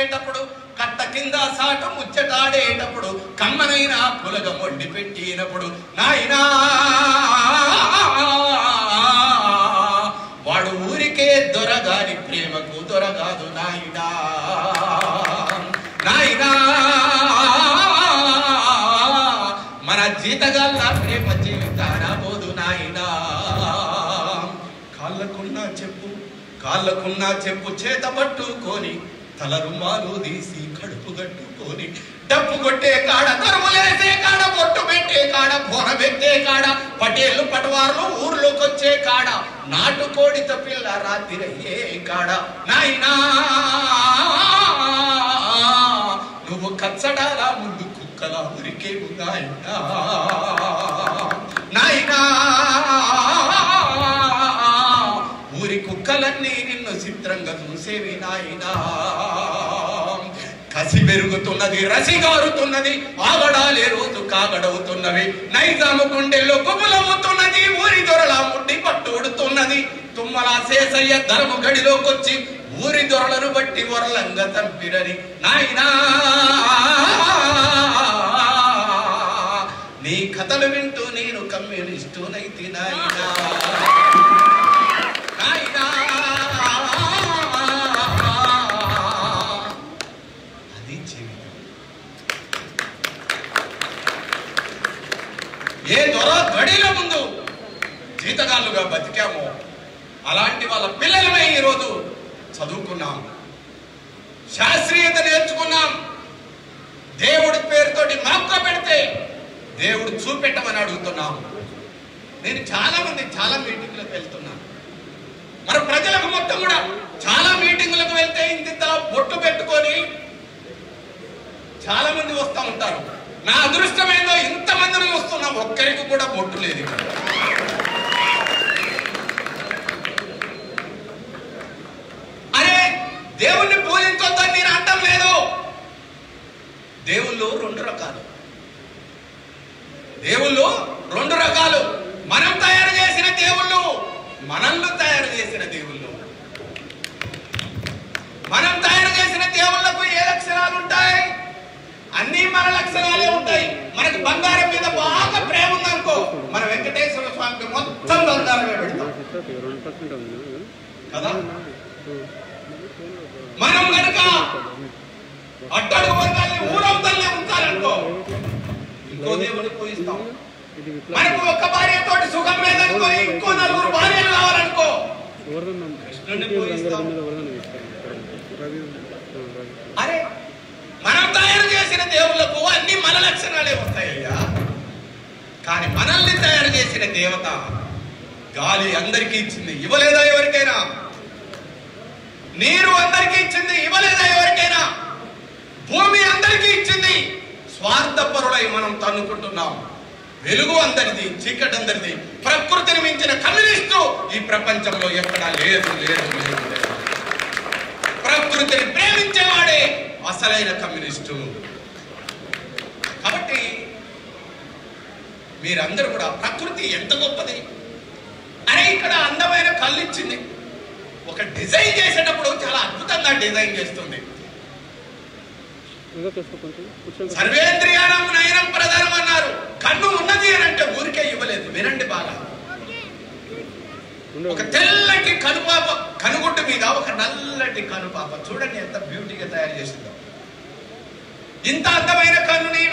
సాగేటప్పుడు కట్ట కింద సాట ముచ్చటాడేటప్పుడు కమ్మనైన పులగ మొండి పెట్టినప్పుడు నాయనా వాడు ఊరికే దొరగాని ప్రేమకు దొరగాదు నాయనా నాయనా మన జీతగల్ల ప్రేమ జీవితాన పోదు నాయనా కాళ్ళకున్నా చెప్పు కాళ్ళకున్నా చెప్పు చేత పట్టుకొని తల రుమాలు తీసి కడుపు కట్టుకొని డప్పు కొట్టే కాడ తరుములేసే కాడ బొట్టు పెట్టే కాడ బోన పెట్టే కాడ పటేళ్ళు పటవార్లు ఊర్లోకి వచ్చే కాడ నాటుకోడిత పిల్ల రాత్రి అయ్యే కాడ నాయనా నువ్వు కచ్చడాల ముందు కుక్కల ఉరికే నాయనా నాయనా ఊరి కుక్కలన్నీ నిన్ను చిత్రంగా చూసేవి నాయనా కసి పెరుగుతున్నది రసి గారుతున్నది ఆగడాలే రోజు కాగడవుతున్నవి నైజాము గుండెల్లో గుబులవుతున్నది ఊరి దొరల ముట్టి పట్టుడుతున్నది తుమ్మల శేషయ్య ధర్మ గడిలోకొచ్చి ఊరి దొరలను బట్టి వరలంగా తంపిరని నాయనా నీ కథలు వింటూ నేను కమ్యూనిస్టునైతి నాయనా నాయనా అది జీవితం ఏ దొర గడిల ముందు జీతగాళ్ళుగా బతికామో అలాంటి వాళ్ళ పిల్లలమే ఈరోజు చదువుకున్నాం శాస్త్రీయత నేర్చుకున్నాం దేవుడి పేరుతోటి మొక్క పెడితే దేవుడు చూపెట్టమని అడుగుతున్నాం నేను చాలా మంది చాలా మీటింగ్లకు వెళ్తున్నాను మన ప్రజలకు మొత్తం కూడా చాలా మీటింగులకు వెళ్తే ఇంతింతలా బొట్టు పెట్టుకొని చాలా మంది వస్తూ ఉంటారు నా అదృష్టం ఏందో ఇంతమందిని వస్తున్నా ఒక్కరికి కూడా బొట్టు లేదు ఇక్కడ అరే దేవుణ్ణి పూజించొద్దని నేను అంటం లేదు దేవుళ్ళు రెండు రకాలు దేవుళ్ళు రెండు రకాలు మనం తయారు చేసిన దేవుళ్ళు మనల్ని తయారు చేసిన దేవుళ్ళు మనం తయారు చేసిన దేవుళ్ళకు ఏ లక్షణాలు ఉంటాయి అన్ని మన లక్షణాలే ఉంటాయి మనకి బంగారం మీద బాగా ప్రేమ ఉందనుకో మన వెంకటేశ్వర స్వామికి మొత్తం బంగారమే పెడతాం రెండు పర్సెంట్ ఉంది కదా మనం కనుక అట్టడుగు వర్గాల్ని ఊరవతల్ని ఉంచాలనుకో ఇంకో దేవుని పూజిస్తాం ఇది విప్లవం మనకు ఒక్క భార్యతోటి సుఖం లేదనుకో ఇంకో నలుగురు భార్యలు కావాలనుకో వరదన్నం కృష్ణుడిని రంగారెడ్డి పూజిస్తాం. మీద వరదన్నం ఇస్తారు రవి ఆ, రవి అరే మనం తయారు చేసిన దేవుళ్ళకు అన్ని మన లక్షణాలే వస్తాయ్యా కానీ మనల్ని తయారు చేసిన దేవత గాలి అందరికీ ఇచ్చింది ఇవ్వలేదా ఎవరికైనా నీరు అందరికీ ఇచ్చింది ఇవ్వలేదా ఎవరికైనా భూమి అందరికీ ఇచ్చింది స్వార్థపరులై మనం తన్నుకుంటున్నాం వెలుగు అందరిది చీకటి అందరిది ప్రకృతిని మించిన కమ్యూనిస్టు ఈ ప్రపంచంలో ఎక్కడా లేదు లేదు లేదు లేదు ప్రకృతిని ప్రేమించేవాడే అసలైన కమ్యూనిస్టు కాబట్టి మీరందరూ కూడా ప్రకృతి ఎంత గొప్పది అరే ఇక్కడ అందమైన కళ్ళు ఇచ్చింది ఒక డిజైన్ చేసేటప్పుడు చాలా అద్భుతంగా డిజైన్ చేస్తుంది ఇంకా చేసుకో కొంచెం కూర్చోండి సర్వేంద్రియానం నయనం ప్రధానం అన్నారు కన్ను ఉన్నది అని అంటే ఊరికే ఇవ్వలేదు వినండి బాగా ఉండు. ఒక తెల్లటి కనుపాప కనుగుడ్డు మీద ఒక నల్లటి కనుపాప చూడండి ఎంత బ్యూటీగా తయారు చేసిందో ఇంత అందమైన కన్నుని